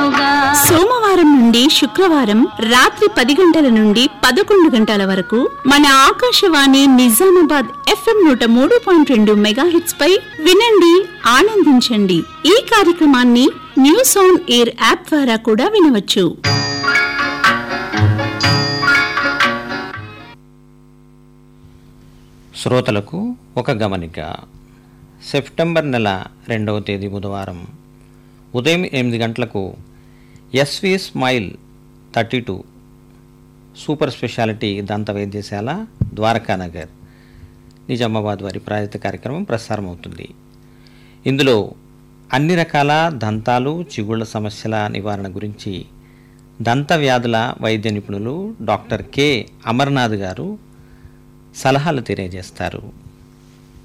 విందుగా సోమవారం నుండి శుక్రవారం రాత్రి పది గంటల నుండి పదకొండు గంటల వరకు మన ఆకాశవాణి నిజామాబాద్ ఎఫ్ఎం నూట మూడు పాయింట్ రెండు మెగాహెట్స్ పై వినండి ఆనందించండి ఈ కార్యక్రమాన్ని న్యూస్ ఆన్ ఎయిర్ యాప్ ద్వారా కూడా వినవచ్చు శ్రోతలకు ఒక గమనిక సెప్టెంబర్ నెల రెండవ తేదీ బుధవారం ఉదయం ఎనిమిది గంటలకు SV smile thirty two super speciality దంత వైద్యశాల ద్వారకానగర్ నిజామాబాద్ వారి ప్రాయోజిత కార్యక్రమం ప్రసారం అవుతుంది ఇందులో అన్ని రకాల దంతాలు చిగుళ్ళ సమస్యల నివారణ గురించి దంత వ్యాధుల వైద్య నిపుణులు డాక్టర్ కె అమర్నాథ్ గారు సలహాలు తెలియజేస్తారు